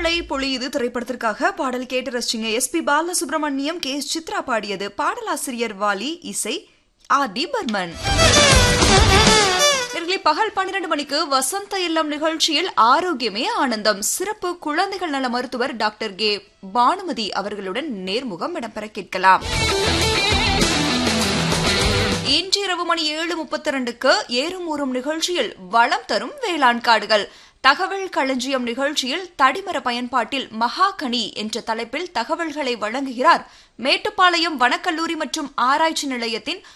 மழை பொழியுது திரைப்படத்திற்காக பாடல் கேட்டு ரசிச்சிங்க S P Balasubrahmanyam K S Chithra பாடியது பாடலாசிரியர் வாலி இசை ஆர் டி பர்மன் நேயர்களே, பகல் பன்னிரண்டு மணிக்கு வசந்த இல்லம் நிகழ்ச்சியில் ஆரோக்கியமே ஆனந்தம் சிறப்பு குழந்தைகள் நல மருத்துவர் டாக்டர் கே பானுமதி அவர்களுடன் நேர்முகம் இடம்பெற கேட்கலாம் இன்று இரவு மணி ஏழு முப்பத்தி ரெண்டுக்கு ஏறும் ஊறும் நிகழ்ச்சியில் வளம் தரும் வேளாண் காடுகள் தகவல் களஞ்சியம் நிகழ்ச்சியில் தடிமர பயன்பாட்டில் மகாகனி என்ற தலைப்பில் தகவல்களை வழங்குகிறார் மேட்டுப்பாளையம் வனக்கல்லூரி மற்றும் ஆராய்ச்சி நிலையத்தின்